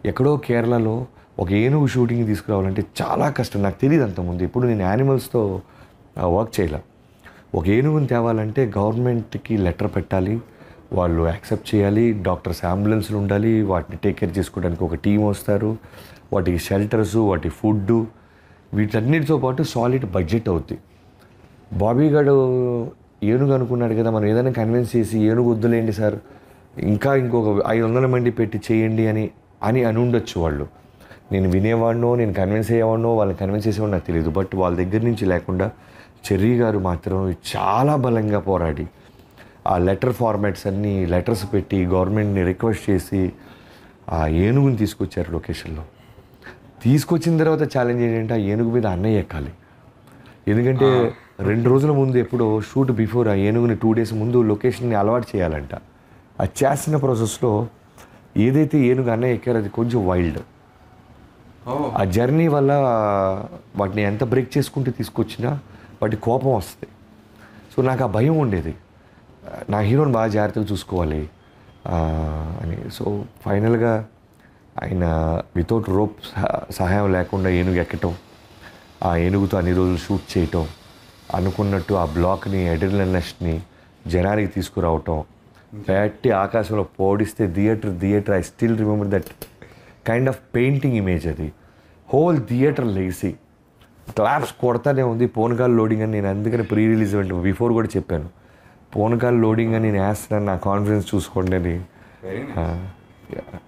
ఎక్కడో కేరళలో ఒక ఏనుగు షూటింగ్ తీసుకురావాలంటే చాలా కష్టం నాకు తెలియదు అంతకుముందు ఇప్పుడు నేను యానిమల్స్తో వర్క్ చేయలే ఒక ఏనుగుని తేవాలంటే గవర్నమెంట్కి లెటర్ పెట్టాలి వాళ్ళు యాక్సెప్ట్ చేయాలి డాక్టర్స్ అంబులెన్స్లు ఉండాలి వాటిని టేక్ కేర్ చేసుకోవడానికి ఒక టీం వస్తారు వాటికి షెల్టర్స్ వాటి ఫుడ్ వీటన్నిటితో పాటు సాలిడ్ బడ్జెట్ అవుద్ది బాబీ గారు ఏనుగు అనుకున్నాడు కదా మనం ఏదైనా కన్విన్స్ చేసి ఏనుగు వద్దులేండి సార్ ఇంకా ఇంకొక ఐదు వందల మంది పెట్టి చేయండి అని అని అని ఉండొచ్చు వాళ్ళు నేను వినేవాడినో నేను కన్విన్స్ అయ్యేవాడినో వాళ్ళని కన్విన్స్ చేసేవాడినో నాకు తెలియదు బట్ వాళ్ళ దగ్గర నుంచి లేకుండా చెర్రీ గారు మాత్రం చాలా బలంగా పోరాడి ఆ లెటర్ ఫార్మాట్స్ అన్నీ లెటర్స్ పెట్టి గవర్నమెంట్ని రిక్వెస్ట్ చేసి ఆ ఏనుగుని తీసుకొచ్చారు లొకేషన్లో తీసుకొచ్చిన తర్వాత ఛాలెంజ్ ఏంటంటే ఆ ఏనుగు మీద అన్నయ్య ఎక్కాలి ఎందుకంటే రెండు రోజుల ముందు ఎప్పుడో షూట్ బిఫోర్ ఆ ఏనుగుని టూ డేస్ ముందు లొకేషన్ని అలవాటు చేయాలంట అది చేస్తున్న ప్రాసెస్లో ఏదైతే ఏనుగు అన్నయ్య ఎక్కారో అది కొంచెం వైల్డ్ ఓ ఆ జర్నీ వల్ల వాటిని ఎంత బ్రేక్ చేసుకుంటూ తీసుకొచ్చినా వాటి కోపం వస్తుంది సో నాకు ఆ భయం ఉండేది నా హీరోని బాగా జాగ్రత్తగా చూసుకోవాలి ఆ, అని సో ఫైనల్గా ఆయన వితౌట్ రోప్ సహాయం లేకుండా ఏనుగు ఎక్కటం ఆ ఏనుగుతో అన్ని రోజులు షూట్ చేయటం అనుకున్నట్టు ఆ బ్లాక్ని అడ్రినల్నెస్ని జనానికి తీసుకురావటం పెట్టి ఆకాశంలో పోడిస్తే theatre theatre I still remember that kind of painting image అది హోల్ థియేటర్ లెగిసి క్లాప్స్ కొడతానే ఉంది పోనకాల్ లోడింగ్ అని నేను అందుకని ప్రీ రిలీజ్ ఈవెంట్ బిఫోర్ కూడా చెప్పాను పోనకాల్ లోడింగ్ అని నేను వేస్తున్నాను నా కాన్ఫిడెన్స్ చూసుకోండి అని వెరీ ఆ, yeah.